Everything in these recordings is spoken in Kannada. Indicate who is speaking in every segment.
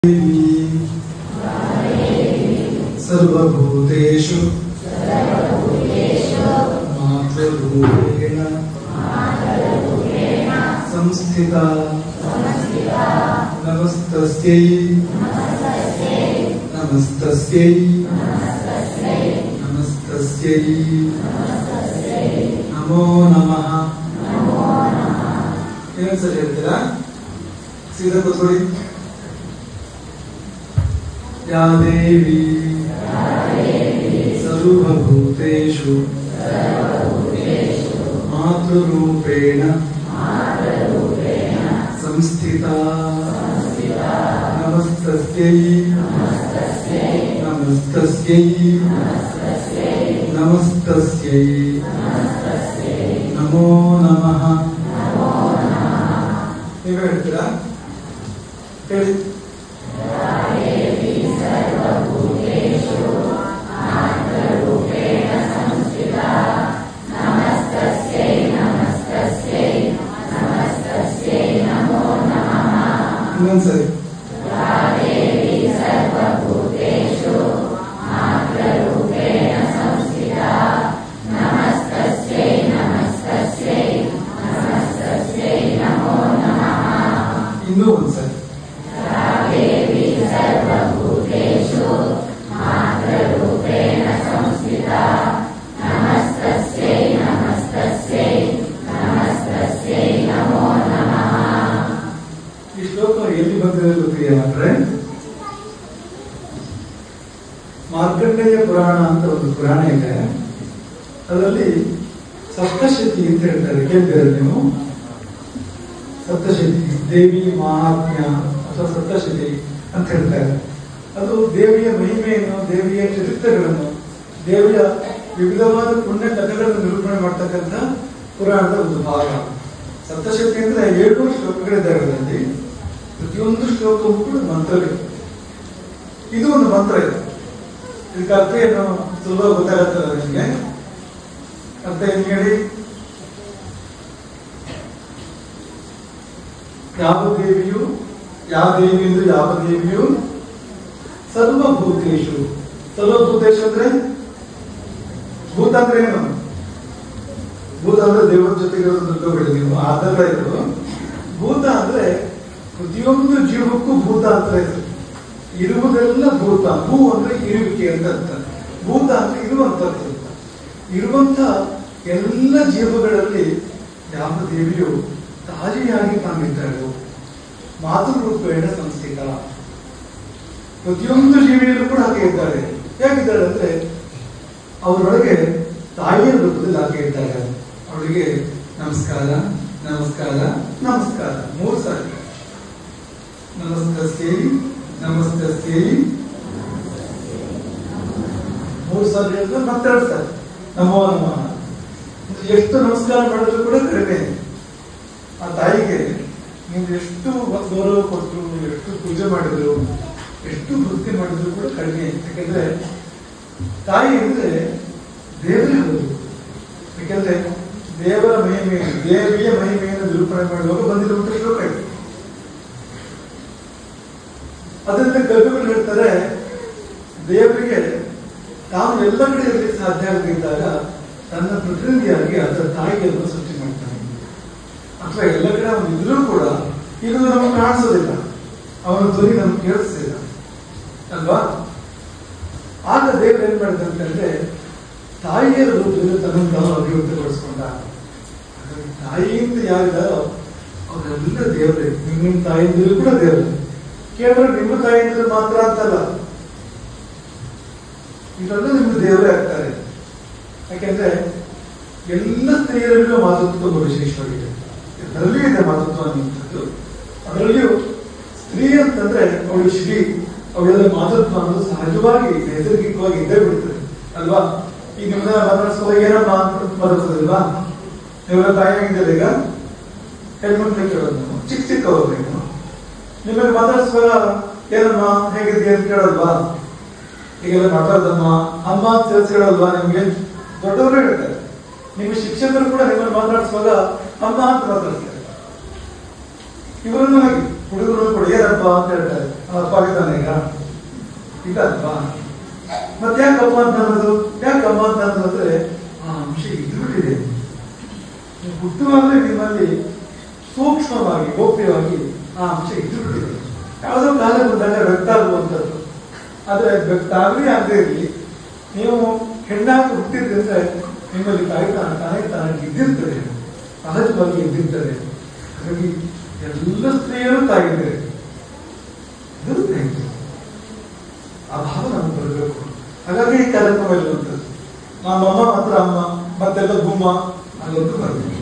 Speaker 1: सर्वभूतेषु मातृरूपेण संस्थिता नमस्तस्यै नमस्तस्यै नमस्तस्यै ನಮೋ ನಮಃ ಇನ್ನೊಂದ್ಸರಿ ಹೇಳ್ತೀರಾ ಸೀದಾ ಕೂತ್ಕೊಳ್ಳಿ या देवी सर्वभूतेषु मातृरूपेण संस्थिता नमस्तस्यै नमस्तस्यै नमस्तस्यै नमो नमः ನೀವೇ ಹೇಳ್ತೀರಾ ಹೇಳಿ ಇನ್ನೊಂದ್ಸರಿ ಇನ್ನೂ ಒಂದ್ಸರಿ ಈ ಶ್ಲೋಕ ಎಲ್ಲಿ ಬಂದಿದೆ ಗೊತ್ತಿದೆಯಾ ಅಂದ್ರೆ ಮಾರ್ಕಂಡೇಯ ಪುರಾಣ ಅಂತ ಒಂದು ಪುರಾಣ ಇದೆ ಅದರಲ್ಲಿ ಸಪ್ತಶತಿ ಅಂತ ಹೇಳ್ತಾರೆ ಕೇಳ್ತೀರ ನೀವು ಸಪ್ತಶತಿ ದೇವಿ ಮಹಾತ್ಮ್ಯ ಅಥವಾ ಸಪ್ತಶತಿ ಅಂತ ಹೇಳ್ತಾರೆ ಅದು ದೇವಿಯ ಮಹಿಮೆಯನ್ನು ದೇವಿಯ ಚರಿತ್ರೆಗಳನ್ನು ದೇವಿಯ ವಿವಿಧವಾದ ಪುಣ್ಯ ಕಥೆಗಳನ್ನು ನಿರೂಪಣೆ ಮಾಡ್ತಕ್ಕಂಥ ಪುರಾಣದ ಒಂದು ಭಾಗ ಸಪ್ತಶಕ್ತಿ ಅಂದ್ರೆ ಏಳು ಶ್ಲೋಕಗಳಿದ್ದಾವೆ ಅದರಲ್ಲಿ ಪ್ರತಿಯೊಂದು ಶ್ಲೋಕವೂ ಕೂಡ ಮಂತ್ರಗಳು ಇದು ಒಂದು ಮಂತ್ರ ಇದೆ ಇದಕ್ಕೆ ಅರ್ಥ ಏನು ಸುಲಭ ಗೊತ್ತಾಗತ್ತಲ್ಲ ನಿಮಗೆ ಅರ್ಥ ಏನು ಹೇಳಿ ಯಾವ ದೇವಿಯು ಯಾವ ದೇವಿ ಎಂದು ಯಾವ ದೇವಿಯು ಸರ್ವಭೂತೇಶು ಸರ್ವಭೂತೇಶು ಅಂದ್ರೆ ಭೂತ ಅಂದ್ರೆ ಏನು ಭೂತ ಅಂದ್ರೆ ದೇವರ ಜೊತೆಗೆ ತಿಳ್ಕೊಬೇಡಿ ನೀವು ಆತರ ಇದು ಭೂತ ಅಂದ್ರೆ ಪ್ರತಿಯೊಂದು ಜೀವಕ್ಕೂ ಭೂತ ಅಂತ ಇದೆ ಇರುವುದೆಲ್ಲ ಭೂತ ಭೂ ಅಂದ್ರೆ ಇರುವಿಕೆ ಅಂತ ಅರ್ಥ ಭೂತ ಅಂದ್ರೆ ಇರುವಂತದ್ದು ಇರುವಂತ ಎಲ್ಲ ಜೀವಗಳಲ್ಲಿ ಯಾವ ದೇವಿಯು ತಾಯಿಯಾಗಿ ತಾನಿದ್ದಾಳು ಮಾತೃರೂಪೇಣ ಸಂಸ್ಥಿತ ಪ್ರತಿಯೊಂದು ಜೀವಿಯಲ್ಲೂ ಕೂಡ ಹಾಗೆ ಇದ್ದಾಳೆ ಹೇಗಿದ್ದಾಳೆ ಅಂದ್ರೆ ಅವರೊಳಗೆ ತಾಯಿಯ ರೂಪದಲ್ಲಿ ಆಕೆ ಇದ್ದಾಳೆ ಅವಳಿಗೆ ನಮಸ್ಕಾರ ನಮಸ್ಕಾರ ನಮಸ್ಕಾರ ಮೂರು ಸಾರಿ ನಮಸ್ತಸ್ಯೈ ನಮಸ್ತಸ್ಯೈ ಮೂರು ಸಾರಿ ಹೇಳಿದ್ರೆ ಮತ್ತೆರಡು ಸಾರಿ ನಮೋ ನಮಃ ಎಷ್ಟು ನಮಸ್ಕಾರ ಮಾಡಿದ್ರು ಕೂಡ ಕಡಿಮೆ ಆ ತಾಯಿಗೆ ನೀವು ಎಷ್ಟು ಗೌರವ ಕೊಟ್ಟರು ಎಷ್ಟು ಪೂಜೆ ಮಾಡಿದ್ರು ಎಷ್ಟು ಭಕ್ತಿ ಮಾಡಿದ್ರು ಕೂಡ ಕಡಿಮೆ ಯಾಕಂದ್ರೆ ತಾಯಿ ಅಂದ್ರೆ ದೇವರೇ ಹೌದು ಯಾಕಂದ್ರೆ ದೇವರ ಮಹಿಮೆಯನ್ನು ದೇವಿಯ ಮಹಿಮೆಯನ್ನು ನಿರೂಪಣೆ ಮಾಡುವಾಗ ಬಂದಿರುವಂತ ಶ್ಲೋಕ ಇದು ಅದರಿಂದ ಕವಿಗಳು ಹೇಳ್ತಾರೆ ದೇವರಿಗೆ ತಾನು ಎಲ್ಲ ಕಡೆ ಇರಲಿಕ್ಕೆ ಸಾಧ್ಯ ಆಗದಿದ್ದಾಗ ತನ್ನ ಪ್ರತಿನಿಧಿಯಾಗಿ ಅದರ ತಾಯಿಯನ್ನು ಸೃಷ್ಟಿ ಮಾಡ್ತಾನೆ ಅಥವಾ ಎಲ್ಲ ಕಡೆ ಅವನು ಇದ್ರೂ ಕೂಡ ಇದು ನಮಗೆ ಕಾಣಿಸೋದಿಲ್ಲ ಅವನ ಧ್ವನಿ ನಮ್ಗೆ ಕೇಳಿಸ್ತಿಲ್ಲ ಅಲ್ವಾ ಆಗ ದೇವರು ಏನ್ ಮಾಡಿದಂತಂದ್ರೆ ತಾಯಿಯ ರೂಪದಲ್ಲಿ ತನ್ನನ್ನು ತಾನು ಅಭಿವೃದ್ಧಿಪಡಿಸ್ಕೊಂಡ ಹಾಗಾಗಿ ತಾಯಿಯಿಂದ ಯಾರಿದ್ದಾರೋ ಅವರೆಲ್ಲ ದೇವರೇ ನಿಮ್ಮ ನಿಮ್ಮ ತಾಯಿಯಿಂದಲೂ ಕೂಡ ದೇವರೇ ಕೇವಲ ನಿಮ್ಮ ತಾಯಿಯಿಂದ ಮಾತ್ರ ಅಂತಲ್ಲ ಇವರೆಲ್ಲ ನಿಮ್ಮ ದೇವರೇ ಆಗ್ತಾರೆ ಯಾಕೆಂದ್ರೆ ಎಲ್ಲ ಸ್ತ್ರೀಯರಲ್ಲೂ ಮಾತೃತ್ವ ತುಂಬ ವಿಶೇಷವಾಗಿದೆ ಎಲ್ಲರಲ್ಲಿಯೂ ಇದೆ ಮಾತೃತ್ವ ಅನ್ನುವಂಥದ್ದು ಅದರಲ್ಲಿಯೂ ಸ್ತ್ರೀ ಅಂತಂದ್ರೆ ಅವಳು ಶ್ರೀ ಅವಳೆಲ್ಲ ಮಾತೃತ್ವ ಅನ್ನೋದು ಸಹಜವಾಗಿ ನೈಸರ್ಗಿಕವಾಗಿ ಇದ್ದೇ ಬಿಡ್ತದೆ ಅಲ್ವಾ ಈಗ ನಿಮ್ಮನ್ನ ಮಾತಾಡಿಸುವಾಗ ಏನಮ್ಮ ಅಂತ ಮಾತಾಡ್ಸೋದಿಲ್ವಾ ನೀವೆಲ್ಲ ತಾಯಿಯಾಗಿದ್ದೀರ ಈಗ ಹೆಣ್ಮಕ್ಳು ಕೇಳೋದು ನೀವು ಚಿಕ್ಕ ಚಿಕ್ಕವರು ನೀವು ನಿಮ್ಮಲ್ಲಿ ಮಾತಾಡಿಸುವಾಗ ಏನಮ್ಮ ಹೇಗಿದ್ದೀಯ ಅಂತ ಕೇಳಲ್ವಾ ಈಗೆಲ್ಲ ಮಾತಾಡ್ದಮ್ಮ ಅಮ್ಮ ಅಂತ ಸೇರಿಸಿ ಹೇಳಲ್ವಾ ನಿಮ್ಗೆ ದೊಡ್ಡವರು ಹೇಳ್ತಾರೆ ನಿಮ್ಮ ಶಿಕ್ಷಕರು ಕೂಡ ನಿಮ್ಮನ್ನು ಮಾತಾಡಿಸುವಾಗ ಅಮ್ಮ ಅಂತ ಮಾತಾಡ್ತಾರೆ ಇವರನ್ನು ಹಾಗೆ ಹುಡುಗರು ಕೂಡ ಏನಪ್ಪ ಅಂತ ಹೇಳ್ತಾರೆ ಅಪ್ಪಾಗಿದ್ದಾನೆ ಈಗ ಈಗ ಅಲ್ವಾ ಮತ್ತೆ ಯಾಕಪ್ಪ ಅಂತ ಅನ್ನೋದು ಯಾಕಮ್ಮ ಅಂತ ಅನ್ನೋದ್ರೆ ಆ ಅಂಶ ಇದ್ಬಿಟ್ಟಿದೆ ನೀವು ಹುಟ್ಟುವಾಗಲೇ ನಿಮ್ಮಲ್ಲಿ ಸೂಕ್ಷ್ಮವಾಗಿ ಗೌಪ್ಯವಾಗಿ ಆ ಅಂಶ ಇದ್ಬಿಟ್ಟಿದೆ ಯಾವುದೋ ಕಾಲ ಬಂದಾಗ ವ್ಯಕ್ತ ಆಗುವಂಥದ್ದು ಆದ್ರೆ ವ್ಯಕ್ತ ಆಗಲಿ ಆಗದೆ ಇರಲಿ ನೀವು ಹೆಣ್ಣಾಗಿ ಹುಟ್ಟಿದ್ರೆ ನಿಮ್ಮಲ್ಲಿ ಕಾಯ್ತಾನ ತಾನೇ ತಾನಾಗಿ ಇದ್ದಿರ್ತದೆ ಸಹಜವಾಗಿ ಇದ್ದಿರ್ತದೆ ಹಾಗಾಗಿ ಎಲ್ಲ ಸ್ತ್ರೀಯರು ತಾಯಿದ್ದಾರೆ ಇರುತ್ತೆ ಹೆಂಗೆ? ಆ ಭಾವ ನಮ್ಗೆ ಬರಬೇಕು ಹಾಗಾಗಿ ಈ ಕಾರ್ಯಕ್ರಮ ಇರುವಂಥದ್ದು ನಮ್ಮಮ್ಮ ಮಾತ್ರ ಅಮ್ಮ ಮತ್ತೆಲ್ಲ ಗುಮ್ಮ ಅದೊಂದು ಬರಬೇಕು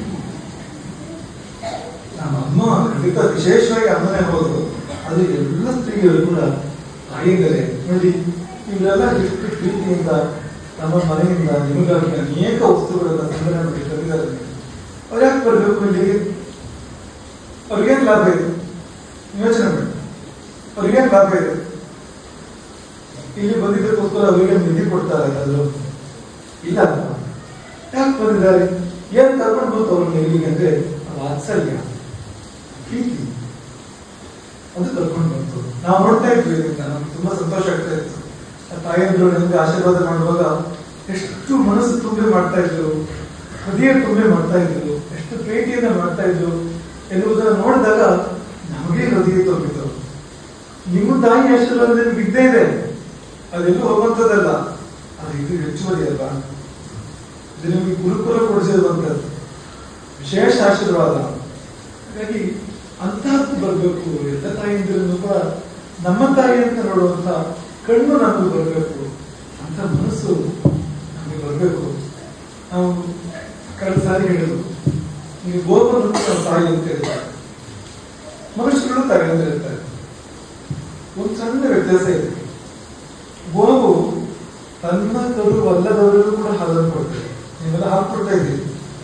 Speaker 1: ನಮ್ಮ ಅಮ್ಮ ಖಂಡಿತ ವಿಶೇಷವಾಗಿ ಅಮ್ಮನೇ ಹೋದ್ರು ಅದು ಎಲ್ಲ ಸ್ತ್ರೀಯರು ಕೂಡ ತಾಯಿದ್ದಾರೆ ನೋಡಿ ಇವರೆಲ್ಲ ಎಷ್ಟು ಪ್ರೀತಿಯಿಂದ ನಮ್ಮ ಮನೆಯಿಂದ ನಿಮಗಾಗಿ ಅನೇಕ ವಸ್ತುಗಳನ್ನ ಸಂಗ್ರಹ ಮಾಡಿ ತಂದಿದ್ದಾರೆ ಅವ್ರು ಯಾಕೆ ಬರಬೇಕು ಇಲ್ಲಿಗೆ ಅವ್ರಿಗೇನು ಲಾಭ ಇದೆ ಯೋಚನೆ ಮಾಡಿ ಅವ್ರಿಗೇನು ಲಾಭ ಇದೆ ಇಲ್ಲಿ ಬಂದಿದ್ದಕ್ಕೋಸ್ಕರ ಅವರಿಗೆ ನಿಧಿ ಕೊಡ್ತಾರೆ ಅದು ಇಲ್ಲ ಅಲ್ವಾ ಯಾಕೆ ಬಂದಿದ್ದಾರೆ ಏನ್ ಕರ್ಕೊಂಡು ಬಂತು ಅವ್ರನ್ನ ಇಲ್ಲಿಗೆ ಅಂದ್ರೆ ವಾತ್ಸಲ್ಯ ಪ್ರೀತಿ ಅದು ಕರ್ಕೊಂಡು ಬಂತು ನಾವು ನೋಡ್ತಾ ಇದ್ವಿ ಇದನ್ನ ನಮ್ಗೆ ತುಂಬಾ ಸಂತೋಷ ಆಗ್ತಾ ಇತ್ತು ಆ ತಾಯಂದ್ರು ನಮ್ಗೆ ಆಶೀರ್ವಾದ ಮಾಡುವಾಗ ಎಷ್ಟು ಮನಸ್ಸು ತುಂಬಿ ಮಾಡ್ತಾ ಇದ್ರು ಹೃದಯ ತುಂಬಿ ಮಾಡ್ತಾ ಇದ್ರು ಎಷ್ಟು ಪ್ರೀತಿಯಿಂದ ಮಾಡ್ತಾ ಇದ್ರು ಎನ್ನುವುದನ್ನ ನೋಡಿದಾಗ ನಮಗೆ ಹೃದಯ ತುಂಬಿತು ನಿಮ್ಮ ತಾಯಿ ಆಶೀರ್ವಾದ ನಿಮ್ಗೆ ಇದ್ದೇ ಇದೆ ಅದೆಲ್ಲೂ ಹೋಗುವಂಥದ್ದಲ್ಲ ಅದು ಇದು ಹೆಚ್ಚುವರಿ ಅಲ್ವಾ ಇದು ನಿಮಗೆ ಗುರುಕುಲ ಕೊಡಿಸಿರುವಂಥದ್ದು ವಿಶೇಷ ಆಶೀರ್ವಾದ ಹಾಗಾಗಿ ಅಂತಹದ್ದು ಬರಬೇಕು ಎಲ್ಲ ತಾಯಿಯಂದಿರನ್ನು ಕೂಡ ನಮ್ಮ ತಾಯಿ ಅಂತ ನೋಡುವಂತ ಕಣ್ಣು ನಮಗೆ ಬರಬೇಕು ಅಂತ ಮನಸ್ಸು ನಮಗೆ ಬರಬೇಕು ನಾವು ಕಳೆದ ಸಾರಿ ಹೇಳಿದ್ರು ನೀವು ಗೋಪನ್ನು ಕೂಡ ತಾಯಿ ಅಂತ ಇರ್ತಾರೆ ಮನುಷ್ಯರು ತಾಯಿ ಅಂತ ಇರ್ತಾರೆ ಒಂದು ಸಣ್ಣ ವ್ಯತ್ಯಾಸ ಇದೆ ಗೋವು ತನ್ನ ಕರು ಅಲ್ಲದವರಿಗೂ ಕೂಡ ಹಾಲನ್ನು ಕೊಡ್ತದೆ ನೀವೆಲ್ಲ ಹಾಲು ಕೊಡ್ತಾ ಇದ್ದೀರಿ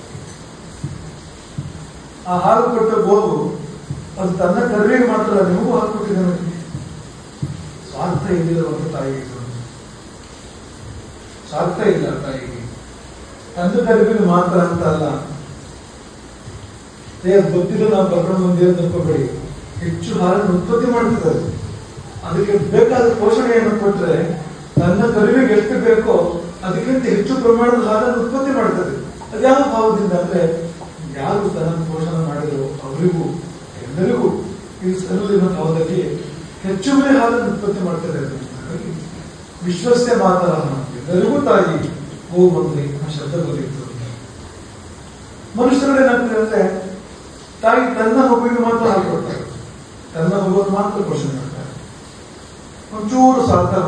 Speaker 1: ಆ ಹಾಲು ಕೊಟ್ಟ ಗೋವು ಅದು ತನ್ನ ಕರುವಿಗೆ ಮಾತ್ರ ಅಲ್ಲ, ನಿಮಗೂ ಹಾಲು ಕೊಟ್ಟಿದೆ ನೋಡಿ ಸ್ವಾರ್ಥ ಇಲ್ಲಿರುವಂತ ತಾಯಿಗೆ ಇದು. ಸ್ವಾರ್ಥ ಇಲ್ಲ ತಾಯಿಗೆ ತನ್ನ ಕರುವಿಗೆ ಮಾತ್ರ ಅಂತ ಅಲ್ಲ ಏ ಗೊತ್ತಿಲ್ಲ ನಾವು ಕರ್ಕೊಂಡು ಬಂದಿರೋ ಅನ್ಕೋಬೇಡಿ ಹೆಚ್ಚು ಹಾಲನ್ನು ಉತ್ಪತ್ತಿ ಮಾಡ್ತಿದ್ದಾರೆ ಅದಕ್ಕೆ ಬೇಕಾದ ಪೋಷಣೆಯನ್ನು ಕೊಟ್ರೆ ತನ್ನ ಕರುವಿಗೆ ಎಷ್ಟು ಬೇಕೋ ಅದಕ್ಕಿಂತ ಹೆಚ್ಚು ಪ್ರಮಾಣದ ಹಾಲನ್ನು ಉತ್ಪತ್ತಿ ಮಾಡ್ತದೆ ಅದ್ಯಾವ ಭಾವದಿಂದ ಅಂದ್ರೆ ಯಾರು ತನ್ನ ಪೋಷಣೆ ಮಾಡಿದ್ರು ಅವರಿಗೂ ಎಲ್ಲರಿಗೂ ಈ ಸರಳಿನ ಭಾವದಲ್ಲಿ ಹೆಚ್ಚುವರಿ ಹಾಲನ್ನು ಉತ್ಪತ್ತಿ ಮಾಡ್ತದೆ ಅದು. ಹಾಗಾಗಿ ವಿಶ್ವಸ್ಯ ಮಾತರ ಎಲ್ಲರಿಗೂ ತಾಯಿ ಗೋವು ಬಂದ್ರಿ ಆ ಶಬ್ದ ಬಂದಿತ್ತು ಮನುಷ್ಯರು ಏನಾಗ್ತದೆ ಅಂದ್ರೆ ತಾಯಿ ತನ್ನ ಮಗುವಿಗೆ ಮಾತ್ರ ಹಾಲು ಕೊಡ್ತಾರೆ ತನ್ನ ಮಗುವನ್ನು ಮಾತ್ರ ಪೋಷಣೆ ಮಾಡ್ತಾರೆ ಒಂಚೂರು ಸಾರ್ಥ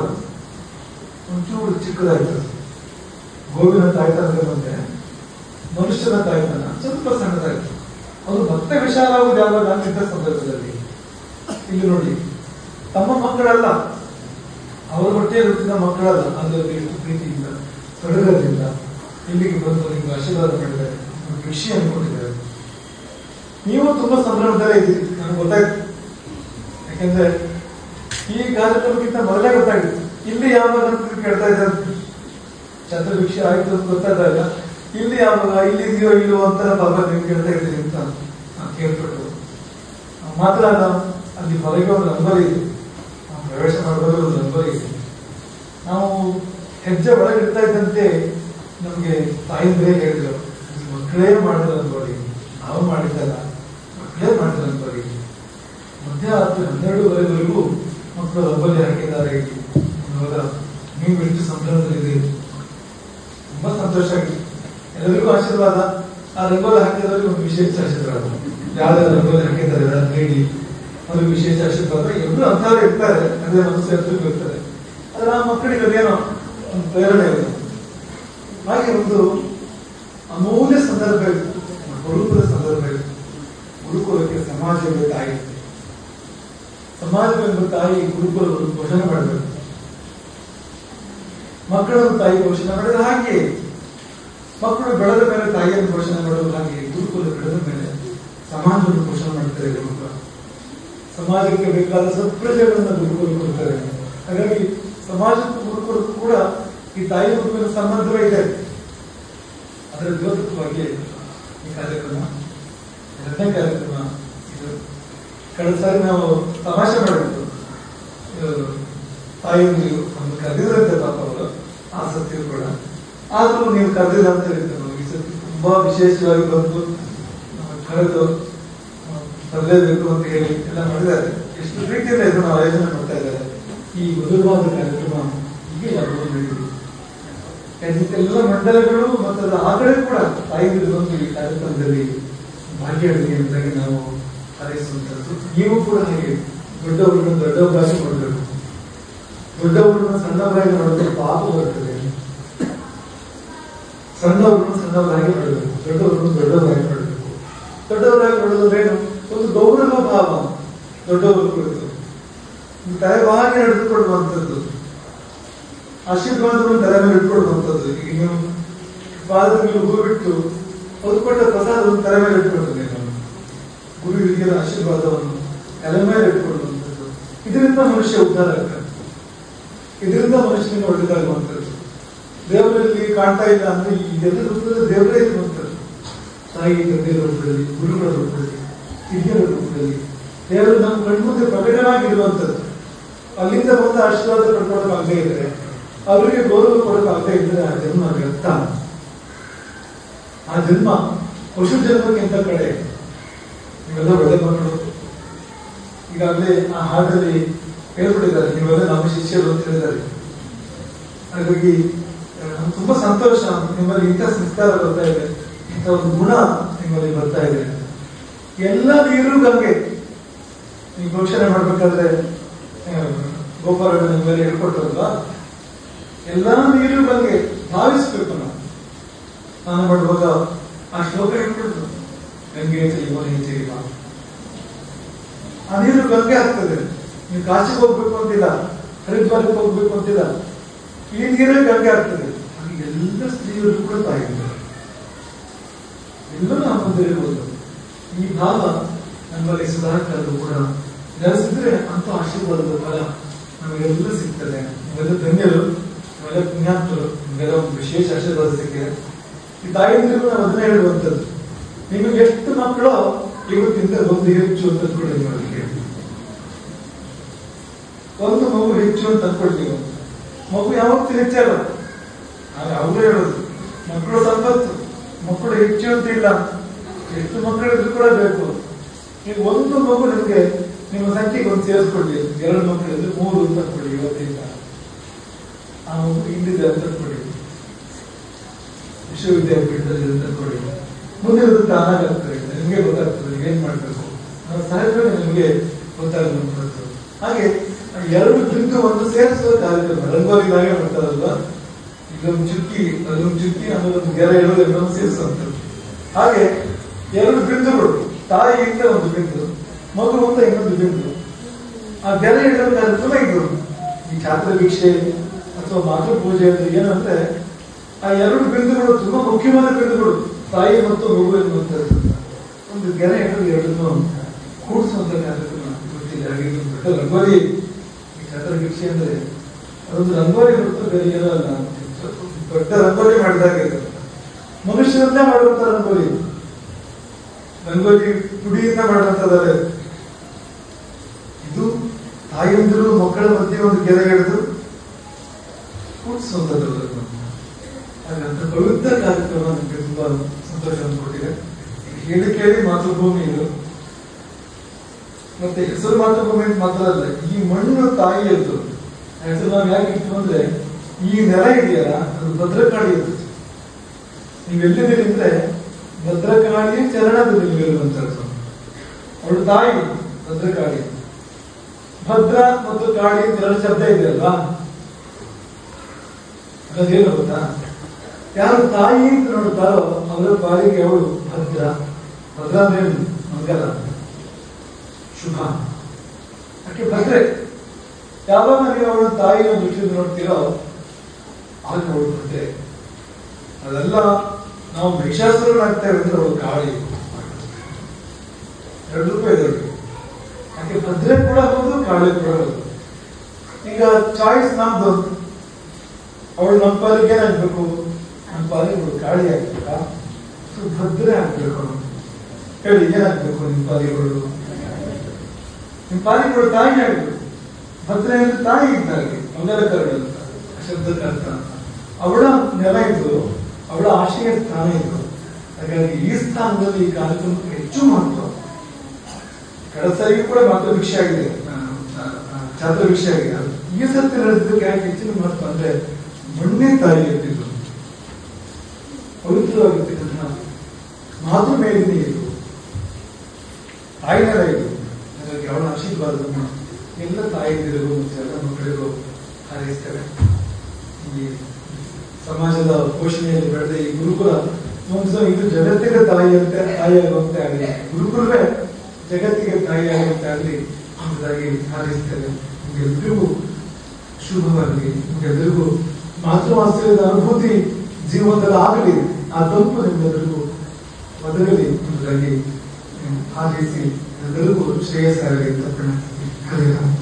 Speaker 1: ಒಂಚೂರು ಚಿಕ್ಕದಾಗ್ತದೆ ಗೋವಿನ ತಾಯ್ತನಕ್ಕೆ ಬಂದ್ರೆ ಮನುಷ್ಯನ ತಾಯ್ತನ ಸ್ವಲ್ಪ ಸಣ್ಣದಾಯ್ತು ಅದು ಮತ್ತೆ ವಿಶಾಲ ಆಗುವುದು ಯಾವಾಗ ಅಂತಿದ್ದ ಸಂದರ್ಭದಲ್ಲಿ ಇಲ್ಲಿ ನೋಡಿ ತಮ್ಮ ಮಕ್ಕಳಲ್ಲ ಅವರ ಹೊಟ್ಟೆಯಲ್ಲಿ ಹುಟ್ಟಿದ ಮಕ್ಕಳಲ್ಲ ಅದರಲ್ಲಿ ಎಷ್ಟು ಪ್ರೀತಿಯಿಂದ ಸಡಗರದಿಂದ ಇಲ್ಲಿಗೆ ಬಂದು ನಿಮ್ಗೆ ಆಶೀರ್ವಾದ ಮಾಡಿದ್ದಾರೆ ನಿಮ್ಗೆ ಖುಷಿ ಅನ್ಕೊಂಡಿದ್ದಾರೆ ನೀವು ತುಂಬಾ ಸಂಭ್ರಮದಲ್ಲೇ ಇದ್ದೀರಿ ನನಗೆ ಗೊತ್ತಾಯ್ತು ಯಾಕೆಂದ್ರೆ ಈ ಕಾರ್ಯಕ್ರಮಕ್ಕಿಂತ ಮೊದಲೇ ಗೊತ್ತಾಗಿತ್ತು ಇಲ್ಲಿ ಯಾವಾಗ ಅಂತ ಕೇಳ್ತಾ ಇದ್ದಾರೆ ಚಂದ್ರಭಿಕ್ಷೆ ಆಯ್ತು ಅಂತ ಗೊತ್ತಾದಾಗ ಇಲ್ಲಿ ಯಾವಾಗ ಇಲ್ಲಿ ಇದೆಯೋ ಇಲ್ಲೋ ಅಂತ ಪಾಪ ನೀವು ಕೇಳ್ತಾ ಇದ್ದೀರಿ ಅಂತ ನಾನ್ ಕೇಳ್ಪಟ್ಟು ಆ, ಮಾತ್ರ ಅಲ್ಲ ಅಲ್ಲಿ ಹೊರಗೆ ಒಂದು ನಂಬರ್ ಇದೆ ನಾವು ಪ್ರವೇಶ ಮಾಡುವಾಗ ಒಂದು ನಂಬರ್ ಇದೆ ನಾವು ಹೆಜ್ಜೆ ಒಳಗೆ ಇಡ್ತಾ ಇದ್ದಂತೆ ನಮ್ಗೆ ತಾಯಿಂದ್ರೇ ಹೇಳಿದ್ರು ಮಕ್ಕಳೇ ಮಾಡಿದ್ರು ಅನ್ಬೇಡಿ ನಾವು ಮಾಡಿದ್ದಲ್ಲ ಮಕ್ಕಳೇ ಮಾಡಿದ್ರು ಅನ್ಬೇಡಿ ಮಧ್ಯರಾತ್ರಿ ಹನ್ನೆರಡುವರೆವರೆಗೂ ಮಕ್ಕಳು ರಂಗೋಲಿ ಹಾಕಿದ್ದಾರೆ ಇಲ್ಲಿ ಇವಾಗ ನೀವು ಎಷ್ಟು ಸಂಭ್ರಮದಲ್ಲಿದ್ದೀರಿ ತುಂಬಾ ಸಂತೋಷ ಆಗಿದೆ ಎಲ್ಲರಿಗೂ ಆಶೀರ್ವಾದ ಆ ರಂಗೋಲಿ ಹಾಕಿದವರಿಗೆ ಒಂದು ವಿಶೇಷ ಆಶೀರ್ವಾದ ಯಾವ್ದಾರ ರಂಗೋಲಿ ಹಾಕಿದ್ದಾರೆ ಅದನ್ನ ನೀಡಿ ಅವ್ರಿಗೆ ವಿಶೇಷ ಆಶೀರ್ವಾದ ಎಲ್ಲರೂ ಅಂತವ್ರು ಇರ್ತಾರೆ ಅಂದ್ರೆ ಮನಸ್ಸು ಎಲ್ರಿಗೂ ಇರ್ತಾರೆ ಆದ್ರೆ ಆ ಮಕ್ಕಳಿಗೆ ಅದೇನೋ ಒಂದು ಪ್ರೇರಣೆ ಇದೆ ಹಾಗೆ ಒಂದು ಅಮೂಲ್ಯ ಸಂದರ್ಭ ಇದೆ ಗುರುಕುಲ ಸಂದರ್ಭ ಇದೆ ಗುರುಕುಲಕ್ಕೆ ಸಮಾಜವೇ ತಾಯಿ ಸಮಾಜವೆಂಬ ತಾಯಿ ಗುರುಕುಲವನ್ನು ಪೋಷಣೆ ಮಾಡಬೇಕು ಮಕ್ಕಳನ್ನು ತಾಯಿ ಪೋಷಣೆ ಮಾಡಿದ್ರೆ ಹಾಗೆ ಮಕ್ಕಳು ಬೆಳೆದ ಮೇಲೆ ತಾಯಿಯನ್ನು ಪೋಷಣೆ ಮಾಡೋದು ಹಾಗೆ ಗುರುಕುಲ ಬೆಳೆದ ಮೇಲೆ ಸಮಾಜವನ್ನು ಪೋಷಣೆ ಮಾಡ್ತಾರೆ ಗುರುಕುಲ ಸಮಾಜಕ್ಕೆ ಬೇಕಾದ ಸತ್ಪ್ರಜೆಗಳನ್ನು ಗುರುಕುಲ ಕೊಡ್ತಾರೆ ಹಾಗಾಗಿ ಸಮಾಜಕ್ಕೂ ಗುರುಕುಲಕ್ಕೂ ಕೂಡ ಈ ತಾಯಿ ಮಗುವಿನ ಸಂಬಂಧವೇ ಇದೆ ಅದರ ದ್ಯೋತಕವಾಗಿ ಈ ಕಾರ್ಯಕ್ರಮ ಎರಡನೇ ಕಾರ್ಯಕ್ರಮ ಇದು ಕಳೆದ ಸಾರಿ ನಾವು ತಮಾಷೆ ಮಾಡಿದ್ದು ತಾಯಿಯೊಂದಿಗೆ ಒಂದು ಕರೆದಿದ್ರಂತೆ ಪಾಪ ಅವರು ಆಸಕ್ತಿಯು ಕೂಡ ಆದ್ರೂ ನೀವು ಕರೆದಿಲ್ಲ ಅಂತ ಹೇಳ್ತಾರೆ ನಾವು ಈ ಸತಿ ತುಂಬಾ ವಿಶೇಷವಾಗಿ ಬಂದು ಆ, ಕರೆದು ಆ, ಬರಲೇಬೇಕು ಅಂತ ಹೇಳಿ ಎಲ್ಲ ಮಾಡಿದ್ದಾರೆ ಎಷ್ಟು ಪ್ರೀತಿಯಿಂದ ಇದನ್ನು ಆಯೋಜನೆ ಮಾಡ್ತಾ ಇದ್ದಾರೆ ಈ ಮಧುರವಾದ ಕಾರ್ಯಕ್ರಮ ಹೀಗೆ ಯಾವಾಗಲೂ ನಡೆಯುವುದು ಎಲ್ಲ ಮಂಡಲಗಳು ಮತ್ತು ಅದರ ಆಗಲೇ ಕೂಡ ತಾಯಿಗಳು ಬಂದು ಈ ಕಾರ್ಯಕ್ರಮದಲ್ಲಿ ಭಾಗಿಯಾಗಲಿ ಅಂತಾಗಿ ನಾವು ಹಾರೈಸುವಂತದ್ದು ನೀವು ಕೂಡ ಹಾಗೆ ದೊಡ್ಡವರನ್ನು ದೊಡ್ಡವರಾಗಿ ನೋಡಬೇಕು ದೊಡ್ಡವರನ್ನು ಸಣ್ಣವರಾಗಿ ನೋಡಿದ್ರೆ ಪಾಪ ಬರ್ತದೆ ಸಣ್ಣವರನ್ನು ಸಣ್ಣವರಾಗಿ ನೋಡಬೇಕು ದೊಡ್ಡವರನ್ನು ದೊಡ್ಡವರಾಗಿ ನೋಡಬೇಕು ದೊಡ್ಡವರಾಗಿ ನೋಡೋದ್ರೇನು ಒಂದು ಗೌರವ ಭಾವ ದೊಡ್ಡವರು ಕುರಿತು ತಲೆಬಾಗಿ ನಡೆದುಕೊಳ್ಳುವಂಥದ್ದು ಆಶೀರ್ವಾದವನ್ನು ತಲೆ ಮೇಲೆ ಇಟ್ಕೊಳ್ಳುವಂಥದ್ದು ಈಗ ನೀವು ಪಾದದ ಮೇಲೆ ಹೂ ಬಿಟ್ಟು ಅವ್ರು ಕೊಟ್ಟ ಪ್ರಸಾದವನ್ನು ತಲೆ ಮೇಲೆ ಇಟ್ಕೊಳ್ತದೆ ನಾವು ಗುರು ಹಿರಿಯರ ಆಶೀರ್ವಾದವನ್ನು ತಲೆ ಮೇಲೆ ಇಟ್ಕೊಳ್ಳುವಂಥದ್ದು ಇದರಿಂದ ಮನುಷ್ಯ ಉದ್ಧಾರ ಆಗ್ತಾನೆ ಇದರಿಂದ ಮನುಷ್ಯನಿಗೆ ಒಳ್ಳೆದಾಗುವಂಥದ್ದು ದೇವರಲ್ಲಿ ಕಾಣ್ತಾ ಇಲ್ಲ ಅಂದ್ರೆ ಇದೆಲ್ಲ ರೂಪದಲ್ಲಿ ದೇವರೇ ಇರುವಂಥದ್ದು ತಾಯಿ ತಂದೆಯ ರೂಪದಲ್ಲಿ ಗುರುಗಳ ರೂಪದಲ್ಲಿ ಹಿರಿಯರ ರೂಪದಲ್ಲಿ ದೇವರು ನಮ್ಮ ಕಣ್ಮುಂದೆ ಪ್ರಕಟವಾಗಿರುವಂಥದ್ದು ಅಲ್ಲಿಂದ ಬಂದ ಆಶೀರ್ವಾದ ಪಡ್ಕೊಳ್ಳೋಕಾಗದೇ ಇದ್ರೆ ಅವರಿಗೆ ಗೌರವ ಕೊಡೋಕಾಗದೇ ಇದ್ರೆ ಆ ಜನ್ಮ ವ್ಯರ್ಥ ಆ ಜನ್ಮ ಪಶು ಜನ್ಮಕ್ಕಿಂತ ಕಡೆ ನೀವೆಲ್ಲ ಒಳ್ಳೆ ಮಕ್ಕಳು ಈಗಾಗಲೇ ಆ ಹಾಡಲ್ಲಿ ಹೇಳ್ಬಿಟ್ಟಿದ್ದಾರೆ ನೀವೆಲ್ಲ ನಮ್ಮ ಶಿಷ್ಯರು ಅಂತ ಹೇಳಿದ್ದಾರೆ ಹಾಗಾಗಿ ಆ, ನಮ್ಗೆ ತುಂಬಾ ಸಂತೋಷ ನಿಮ್ಮಲ್ಲಿ ಇಂಥ ಸಂಸ್ಕಾರ ಬರ್ತಾ ಇದೆ ಇಂಥ ಒಂದು ಗುಣ ನಿಮ್ಮಲ್ಲಿ ಬರ್ತಾ ಇದೆ ಎಲ್ಲ ನೀರು ಗಂಗೆ ನೀವು ಘೋಷಣೆ ಮಾಡ್ಬೇಕಾದ್ರೆ ಆ, ಗೋಪಾಲ ನಿಮ್ಮಲ್ಲಿ ಹೇಳ್ಕೊಟ್ರಲ್ವಾ ಎಲ್ಲಾ ನೀರು ಗಂಗೆ ಭಾವಿಸ್ಬೇಕು ನಾವು ಸ್ನಾನ ಮಾಡುವಾಗ ಆ ಶ್ಲೋಕ ಹೇಳ್ಕೊಟ್ರು ಗಂಗೆ ಜೀವನ ಜೀವ ಆ ನೀರು ಗಂಗೆ ಆಗ್ತದೆ ನೀವು ಕಾಚಿಗೆ ಹೋಗ್ಬೇಕು ಅಂತಿಲ್ಲ ಹರಿದ್ವಾರಕ್ಕೆ ಹೋಗ್ಬೇಕು ಅಂತಿಲ್ಲ ಈ ನೀರೇ ಗಂಗೆ ಆಗ್ತದೆ ಹಾಗೆ ಎಲ್ಲ ಸ್ತ್ರೀಯರು ಕೂಡ ತಾಯಿದ್ದಾರೆ ಎಲ್ಲರೂ ನಾವು ಹೊಂದಿರಬಹುದು ಈ ಭಾವ ನಮ್ಮಲ್ಲಿ ಸುಧಾರಿತರು ಕೂಡ ನೆಲೆಸಿದ್ರೆ ಅಂತ ಆಶೀರ್ವಾದದ ಫಲ ನಮಗೆಲ್ಲ ಸಿಗ್ತದೆ ನಾವೆಲ್ಲ ಧನ್ಯರು ನಾವೆಲ್ಲ ಪುಣ್ಯಾತ್ಮರು ನಮಗೆಲ್ಲ ಒಂದು ವಿಶೇಷ ಆಶೀರ್ವಾದ ಸಿಕ್ಕಿದೆ ಈ ತಾಯಿಯಂದಿಗೂ ನಾವು ಅದನ್ನೇ ಹೇಳುವಂಥದ್ದು ನಿಮಗೆ ಎಷ್ಟು ಮಕ್ಕಳು ಇವತ್ತಿಂದ ಒಂದು ಹೆಚ್ಚು ಅಂತ ಅಂದ್ಕೊಳ್ಳಿ ನಿಮಗೆ ಒಂದು ಮಗು ಹೆಚ್ಚು ಅಂತ ಅಂದ್ಕೊಳ್ತೀವಿ ಮಗು ಯಾವತ್ತೂ ಹೆಚ್ಚಲ್ಲ ಆದ್ರೆ ಅವರು ಹೇಳೋದು ಮಕ್ಕಳು ಸಂಪತ್ತು ಮಕ್ಕಳು ಹೆಚ್ಚು ಅಂತ ಇಲ್ಲ ಎಷ್ಟು ಮಕ್ಕಳಿದ್ರು ಕೂಡ ಬೇಕು ಈಗ ಒಂದು ಮಗು ನಿಮಗೆ ನಿಮ್ಮ ಸಂಖ್ಯೆಗೆ ಒಂದು ಸೇರಿಸ್ಕೊಳ್ಳಿ ಎರಡು ಮಕ್ಕಳು ಇದ್ರೆ ಮೂರು ಅಂತ ಅಂದ್ಕೊಳ್ಳಿ ಇವತ್ತಿಂದ ಆ ಮಗು ಹಿಂದಿದೆ ಅಂತ ಅಂದ್ಕೊಳ್ಳಿ ವಿಶ್ವವಿದ್ಯಾಪೀಠದಲ್ಲಿ ಅಂತ ಅಂದ್ಕೊಳ್ಳಿ ಮುಂದೆ ಅದು ತಾನಾಗ್ತದೆ ನಿಮಗೆ ಗೊತ್ತಾಗ್ತದೆ ಏನ್ ಮಾಡ್ಬೇಕು ನಾವು ಸಹಜವಾಗಿ ನಿಮಗೆ ಗೊತ್ತಾಗುವಂಥದ್ದು ಹಾಗೆ ಆ ಎರಡು ಬಿಂದು ಒಂದು ಸೇರಿಸುವ ಕಾರ್ಯಕ್ರಮ ರಂಗೋಲಿನಾಗೆ ಮಾಡ್ತಾರಲ್ವಾ ಇದೊಂದು ಚುಕ್ಕಿ ಅದೊಂದು ಚುಕ್ಕಿ ಆಮೇಲೆ ಒಂದು ಗೆರೆ ಇಡೋದು ಎರಡನ್ನು ಸೇರಿಸುವಂಥದ್ದು ಹಾಗೆ ಎರಡು ಬಿಂದುಗಳು ತಾಯಿಯಿಂದ ಒಂದು ಬಿಂದು ಮಗು ಅಂತ ಇನ್ನೊಂದು ಬಿಂದು ಆ ಗೆರೆ ಇಡೋ ಕಾರ್ಯಕ್ರಮ ಇದು ಈ ಛಾತ್ರ ಭಿಕ್ಷೆ ಅಥವಾ ಮಾತೃ ಪೂಜೆ ಅಂದ್ರೆ ಏನಂದ್ರೆ ಆ ಎರಡು ಬಿಂದುಗಳು ತುಂಬಾ ಮುಖ್ಯವಾದ ಬಿಂದುಗಳು ತಾಯಿ ಮತ್ತು ಮಗು ಎನ್ನುವಂಥದ್ದು ಒಂದು ಗೆರೆ ಹಿಡಿದು ಎರಡನ್ನು ಕೂಡಿಸುವಂತ ಕಾರ್ಯಕ್ರಮ ಗೊತ್ತಿಲ್ಲ ಹಾಗೆ ಇದು ದೊಡ್ಡ ರಂಗೋಲಿ ಈ ಛಾತ್ರ ಭಿಕ್ಷೆ ಅಂದ್ರೆ ಅದೊಂದು ರಂಗೋಲಿ ಹೊರತು ಬೇರೆ ಏನೂ ಅಲ್ಲ ದೊಡ್ಡ ರಂಗೋಲಿ ಮಾಡಿದಾಗ ಇದು ಮನುಷ್ಯರನ್ನೇ ಮಾಡುವಂತ ರಂಗೋಲಿ ರಂಗೋಲಿ ಪುಡಿಯಿಂದ ಮಾಡುವಂತದಲ್ಲ ಇದು ತಾಯಿಯಂದಿರು ಮಕ್ಕಳ ಮಧ್ಯೆ ಒಂದು ಗೆರೆ ಹಿಡಿದು ಕೂಡಿಸುವಂತದ್ದು ಹಾಗಂತ ಪವಿತ್ರ ಕಾರ್ಯಕ್ರಮ ನಮಗೆ ತುಂಬಾ ಸಂತೋಷವನ್ನು ಕೊಟ್ಟಿದೆ ಹೇಳಿ ಕೇಳಿ ಮಾತೃಭೂಮಿ ಇದು ಮತ್ತೆ ಹೆಸರು ಮಾತೃಭೂಮಿ ಅಂತ ಮಾತ್ರ ಅಲ್ಲ ಈ ಮಣ್ಣು ತಾಯಿಯದ್ದು ಆ ಹೆಸರು ನಾವು ಯಾಕೆ ಇಟ್ಟು ಅಂದ್ರೆ ಈ ನೆಲ ಇದೆಯಲ್ಲ ಅದು ಭದ್ರಕಾಳಿ ಇರ್ತದೆ ನೀವು ಎಲ್ಲಿದ್ದೀರಿ ಅಂದ್ರೆ ಭದ್ರಕಾಳಿಯ ಚರಣದಲ್ಲಿ ನೀವಿರುವಂತದ್ದು ಅವಳು ತಾಯಿ ಭದ್ರಕಾಳಿ ಭದ್ರ ಮತ್ತು ಕಾಳಿ ಅಂತ ಎರಡು ಶಬ್ದ ಇದೆ ಅಲ್ವಾ ಅದೇನು ಗೊತ್ತಾ ಯಾರು ತಾಯಿ ಅಂತ ನೋಡ್ತಾರೋ ಅವರ ಪಾಲಿಗೆ ಅವಳು ಭದ್ರ ಭದ್ರ ಅಂದ್ರೆ ಮಂಗಲ ಶುಭ ಯಾಕೆ ಭದ್ರೆ ಯಾವಾಗ ನೀವು ಅವಳ ತಾಯಿಯ ದೃಷ್ಟಿಯಿಂದ ನೋಡ್ತೀರೋ ಆಗ ಅವಳು ಭದ್ರೆ ಅದೆಲ್ಲ ನಾವು ಭಿಕ್ಷಾಸುರನಾಗ್ತೇವೆ ಅಂದ್ರೆ ಅವಳು ಕಾಳಿ ಎರಡು ರೂಪಾಯಿ ದೊಡ್ಡ ಯಾಕೆ ಭದ್ರೆ ಕೂಡ ಹೌದು ಕಾಳಿ ಕೂಡ ಹೌದು ಈಗ ಚಾಯ್ಸ್ ನಮ್ದು ಅವಳು ನಮ್ಮ ಪಾಲಿಗೆ ಏನಾಗ್ಬೇಕು ನಮ್ಮ ಪಾಲಿಗೆ ಅವಳು ಕಾಳಿ ಆಗ್ಬೇಕಾ ಸೊ ಭದ್ರೆ ಆಗ್ಬೇಕು ಹೇಳಿ ಏನಾಗ್ಬೇಕು ನಿಮ್ಮ ಪಾಲಿಗಳು ನಿಮ್ಮ ಪಾಲಿಗಳು ತಾಯಿ ಆಗ್ಬೇಕು ಭದ್ರೆ ಅಂದ್ರೆ ತಾಯಿ ಇದ್ದಾಗೆ ಮಂಗಲಕರಡು ಅಂತ ಶಬ್ದಕ್ಕೆ ಅರ್ಥ ಅವಳ ನೆಲ ಇದು ಅವಳ ಆಶಯ ಸ್ಥಾನ ಇದು ಹಾಗಾಗಿ ಈ ಸ್ಥಾನದಲ್ಲಿ ಈ ಕಾರ್ಯಕ್ರಮಕ್ಕೆ ಹೆಚ್ಚು ಮಹತ್ವ ಕಳೆದ ಸಾರಿಗೆ ಕೂಡ ಮಾತ್ರ ವಿಷಯ ಆಗಿದೆ ಆ, ಆ, ಆ, ಛಾತ್ರ ವಿಷಯ ಆಗಿದೆ ಅದು ಈ ಸರ್ತಿ ನಡೆದಿದ್ದಕ್ಕೆ ಯಾಕೆ ಹೆಚ್ಚಿನ ಮಹತ್ವ ಅಂದ್ರೆ ಮೊನ್ನೆ ತಾಯಿ ಎತ್ತಿದ್ರು ಪವಿತ್ರವಾಗಿರ್ತಕ್ಕಂತಹ ಮಾತೃ ಮೇಲಿನ ಇದು ತಾಯಿನರ ಇದು ಹಾಗಾಗಿ ಅವಳ ಆಶೀರ್ವಾದವನ್ನು ಎಲ್ಲ ತಾಯಿಯಂದಿರಿಗೂ ಮತ್ತು ಎಲ್ಲ ಮಕ್ಕಳಿಗೂ ಹಾರೈಸ್ತೇವೆ ಈ ಸಮಾಜದ ಪೋಷಣೆಯಲ್ಲಿ ಬೆಳೆದ ಈ ಗುರುಕುಲ ಒಂದು ಇದು ಜಗತ್ತಿಗೆ ತಾಯಿಯಂತೆ ತಾಯಿಯಾಗುವಂತೆ ಆಗಲಿ ಗುರುಕುಲವೇ ಜಗತ್ತಿಗೆ ತಾಯಿಯಾಗುವಂತೆ ಆಗಲಿ ಎಂಬುದಾಗಿ ಹಾರೈಸ್ತೇವೆ ನಿಮ್ಗೆಲ್ರಿಗೂ ಶುಭವಾಗಲಿ ನಿಮ್ಗೆಲ್ಲರಿಗೂ ಮಾತೃವಾಸ್ತವ್ಯದ ಅನುಭೂತಿ ಜೀವನದಲ್ಲಿ ಆಗಲಿ ಆ ತಂಪು ನಿಮ್ಗೆಲ್ಲರಿಗೂ ಒದಗಲಿ ಎಂಬುದಾಗಿ ಹ್ಮ್, ಹಾರೈಸಿ ಎಲ್ಲರಿಗೂ ಶ್ರೇಯಸ್ಸಾಗಲಿ ಅಂತ ಪ್ರಾರ್ಥಿಸಿ. ಹರೇ ರಾಮ.